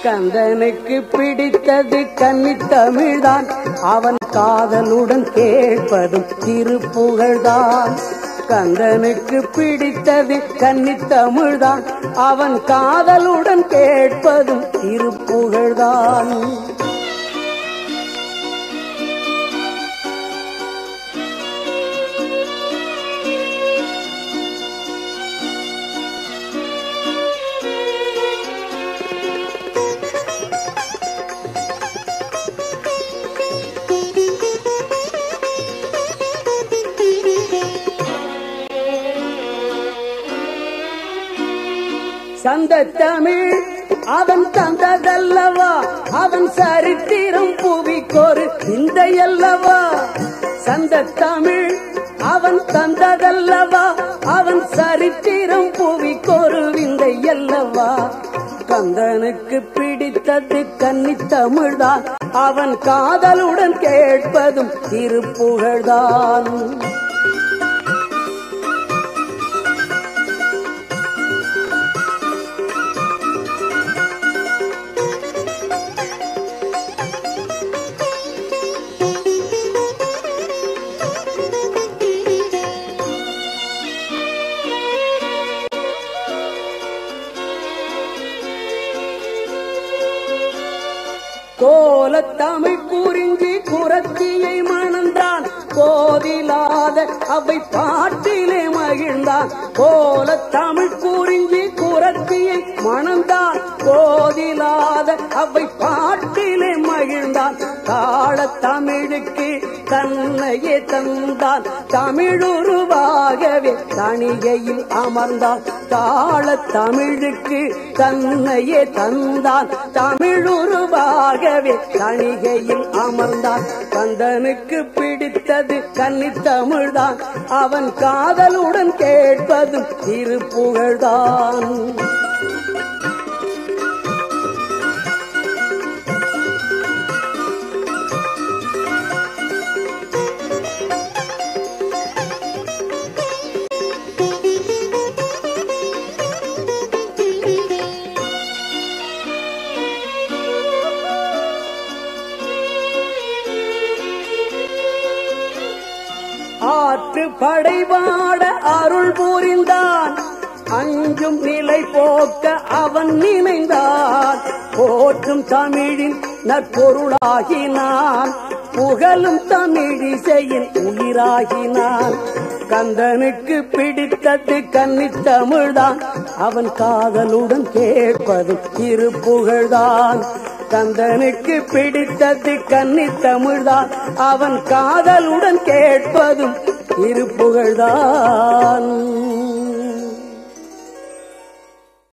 கந்தனுக்கு பிடித்தது கன்னித்தமிழ்தான் அவன் காதலுடன் கேட்பதும் திருப்புகழ்தான் கந்தனுக்கு பிடித்தது கன்னித்தமிழ்தான் அவன் காதலுடன் கேட்பதும் திருப்புகழ்தான் சந்த தமிழ் அவன் தந்ததல்லவா அவன் சரித்திரம் புவிக்கொரு விந்தையல்லவா சந்த தமிழ் அவன் தந்ததல்லவா அவன் சரித்திரம் புவிக்கொரு விந்தையல்லவா கந்தனுக்கு பிடித்தது கன்னித்தமிழ்தான் அவன் காதலுடன் கேட்பதும் திருப்புகழ்தான் கோலத்தமிழ் குறிஞ்சி குரத்தியை மணந்தான் கோதிலாத அவை பாட்டிலே மகிழ்ந்தான் கோலத்தமிழ் குறிஞ்சி குரத்தியை மணந்தான் கோதிலாத அவை பாட்டிலே மகிழ்ந்தான் தாழ தமிழுக்கு தன்னையே தந்தான் தமிழுருவாகவே தணிகையில் அமர்ந்தான் தாழ தமிழுக்கு தன்னையே தந்தான் தமிழுருவாகவே தணிகையில் அமர்ந்தான் கந்தனுக்கு பிடித்தது கன்னித்தமிழ்தான் அவன் காதலுடன் கேட்பதும் திருப்புகழ்தான் ஆற்று படைவாட அருள் புரிந்தான் அஞ்சும் நிலை போக்க அவன் நினைந்தான் போற்றும் தமிழின் நற்பொருளாகினான் புகழும் தமிழிசையின் உயிராகினான் கந்தனுக்கு பிடித்தது கன்னித்தமிழ்தான் அவன் காதலுடன் கேட்பது திருப்புகழ்தான் கந்தனுக்கு பிடித்தது கன்னித்தமிழ்தான் அவன் காதலுடன் கேட்பதும் திருப்புகழ்தான்